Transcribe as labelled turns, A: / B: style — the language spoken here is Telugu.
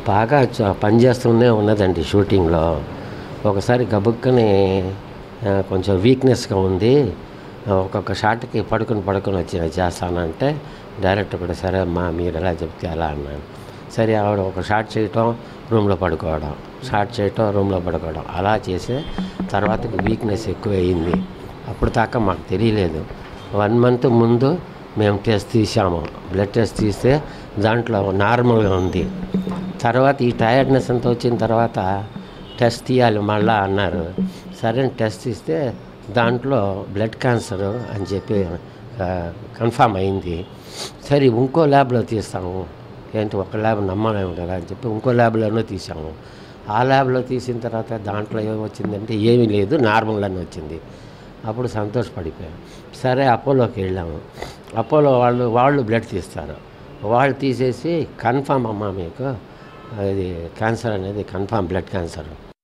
A: బాగా చ- పనిచేస్తూనే ఉన్నదండి షూటింగ్లో ఒకసారి గబుక్కని ఆ, కొంచెం వీక్నెస్గా ఉంది ఆ, ఒక్కొక్క షాట్కి పడుకొని పడుకొని వచ్చి చేస్తానంటే డైరెక్టర్ కూడా సరే అమ్మా మీరు ఎలా చెప్తే అలా అన్నాను సరే ఆవిడ ఒక షాట్ చేయటం రూమ్లో పడుకోవడం షాట్ చేయటం రూమ్లో పడుకోవడం అలా చేసే తర్వాత వీక్నెస్ ఎక్కువ అయింది అప్పుడు దాకా మాకు తెలియలేదు వన్ మంత్ ముందు మేము టెస్ట్ తీసాము బ్లడ్ టెస్ట్ తీస్తే దాంట్లో నార్మల్గా ఉంది తర్వాత ఈ టైర్డ్నెస్ అంతా వచ్చిన తర్వాత టెస్ట్ తీయాలి మళ్ళా అన్నారు సరే అని టెస్ట్ తీస్తే దాంట్లో బ్లడ్ క్యాన్సర్ అని చెప్పి కన్ఫామ్ అయింది సరే ఇంకో ల్యాబ్లో తీస్తాము ఏంటి ఒక ల్యాబ్ నమ్మలేము కదా అని చెప్పి ఇంకో ల్యాబ్లోనూ తీసాము ఆ ల్యాబ్లో తీసిన తర్వాత దాంట్లో ఏమొచ్చిందంటే ఏమీ లేదు నార్మల్ అని వచ్చింది అప్పుడు సంతోషపడిపోయాం సరే అపోలోకి వెళ్ళాము అపోలో వాళ్ళు వాళ్ళు బ్లడ్ తీస్తారు వాళ్ళు తీసేసి కన్ఫామ్ అమ్మా మీకు అది క్యాన్సర్ అనేది కన్ఫామ్ బ్లడ్ క్యాన్సర్